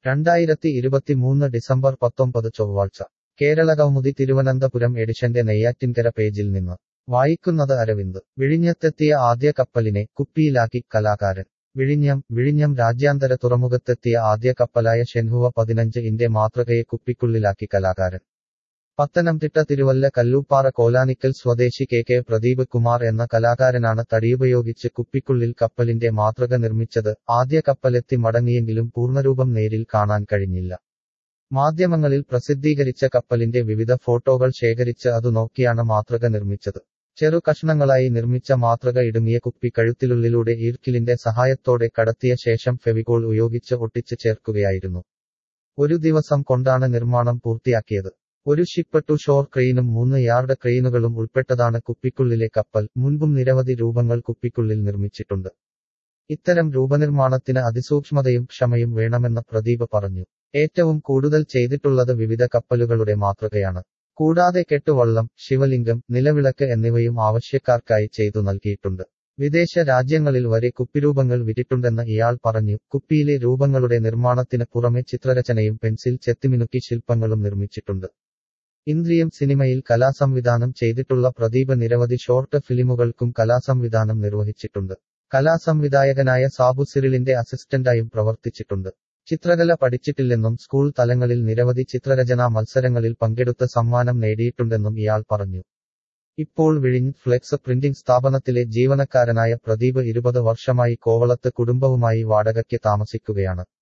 രണ്ടായിരത്തി ഇരുപത്തിമൂന്ന് ഡിസംബർ പത്തൊമ്പത് ചൊവ്വാഴ്ച കേരള കൗമുദി തിരുവനന്തപുരം എഡിഷന്റെ നെയ്യാറ്റിൻകര പേജിൽ നിന്ന് വായിക്കുന്നത് അരവിന്ദ് വിഴിഞ്ഞത്തെത്തിയ ആദ്യ കപ്പലിനെ കുപ്പിയിലാക്കി കലാകാരൻ വിഴിഞ്ഞം വിഴിഞ്ഞം രാജ്യാന്തര തുറമുഖത്തെത്തിയ ആദ്യ കപ്പലായ ഷെൻഹുവ പതിനഞ്ച് ഇന്റെ മാതൃകയെ കുപ്പിക്കുള്ളിലാക്കി കലാകാരൻ പത്തനംതിട്ട തിരുവല്ല കല്ലൂപ്പാറ കോലാനിക്കൽ സ്വദേശി കെ കെ പ്രദീപ് കുമാർ എന്ന കലാകാരനാണ് തടിയുപയോഗിച്ച് കുപ്പിക്കുള്ളിൽ കപ്പലിന്റെ മാതൃക നിർമ്മിച്ചത് ആദ്യ കപ്പലെത്തി മടങ്ങിയെങ്കിലും പൂർണ്ണരൂപം നേരിൽ കാണാൻ കഴിഞ്ഞില്ല മാധ്യമങ്ങളിൽ പ്രസിദ്ധീകരിച്ച കപ്പലിന്റെ വിവിധ ഫോട്ടോകൾ ശേഖരിച്ച് അതു നോക്കിയാണ് മാതൃക നിർമ്മിച്ചത് ചെറു കഷ്ണങ്ങളായി നിർമ്മിച്ച മാതൃക ഇടുങ്ങിയ കുപ്പി കഴുത്തിലുള്ളിലൂടെ ഈർക്കിലിന്റെ സഹായത്തോടെ കടത്തിയ ശേഷം ഫെവികോൾ ഉപയോഗിച്ച് ഒട്ടിച്ച് ചേർക്കുകയായിരുന്നു ഒരു ദിവസം കൊണ്ടാണ് നിർമ്മാണം പൂർത്തിയാക്കിയത് ഒരു ഷിപ്പ് ടു ഷോർ ക്രെയിനും മൂന്ന് യാർഡ് ക്രെയിനുകളും ഉൾപ്പെട്ടതാണ് കുപ്പിക്കുള്ളിലെ കപ്പൽ മുൻപും നിരവധി രൂപങ്ങൾ കുപ്പിക്കുള്ളിൽ നിർമ്മിച്ചിട്ടുണ്ട് ഇത്തരം രൂപനിർമ്മാണത്തിന് അതിസൂക്ഷ്മതയും ക്ഷമയും വേണമെന്ന് പ്രദീപ് പറഞ്ഞു ഏറ്റവും കൂടുതൽ ചെയ്തിട്ടുള്ളത് വിവിധ കപ്പലുകളുടെ മാതൃകയാണ് കൂടാതെ കെട്ടുവള്ളം ശിവലിംഗം നിലവിളക്ക് എന്നിവയും ആവശ്യക്കാർക്കായി ചെയ്തു നൽകിയിട്ടുണ്ട് വിദേശ രാജ്യങ്ങളിൽ വരെ കുപ്പിരൂപങ്ങൾ വിറ്റിട്ടുണ്ടെന്ന് ഇയാൾ പറഞ്ഞു കുപ്പിയിലെ രൂപങ്ങളുടെ നിർമ്മാണത്തിന് പുറമെ ചിത്രരചനയും പെൻസിൽ ചെത്തിമിനുക്കി ശില്പങ്ങളും നിർമ്മിച്ചിട്ടുണ്ട് ഇന്ദ്രിയം സിനിമയിൽ കലാസംവിധാനം ചെയ്തിട്ടുള്ള പ്രദീപ് നിരവധി ഷോർട്ട് ഫിലിമുകൾക്കും കലാസംവിധാനം നിർവഹിച്ചിട്ടുണ്ട് കലാസംവിധായകനായ സാബു സിറിലിന്റെ അസിസ്റ്റന്റായും പ്രവർത്തിച്ചിട്ടുണ്ട് ചിത്രകല പഠിച്ചിട്ടില്ലെന്നും സ്കൂൾ തലങ്ങളിൽ നിരവധി ചിത്രരചനാ മത്സരങ്ങളിൽ പങ്കെടുത്ത് സമ്മാനം നേടിയിട്ടുണ്ടെന്നും ഇയാൾ പറഞ്ഞു ഇപ്പോൾ വിഴിഞ്ഞ് ഫ്ലെക്സ് പ്രിന്റിംഗ് സ്ഥാപനത്തിലെ ജീവനക്കാരനായ പ്രദീപ് ഇരുപത് വർഷമായി കോവളത്ത് കുടുംബവുമായി വാടകയ്ക്ക് താമസിക്കുകയാണ്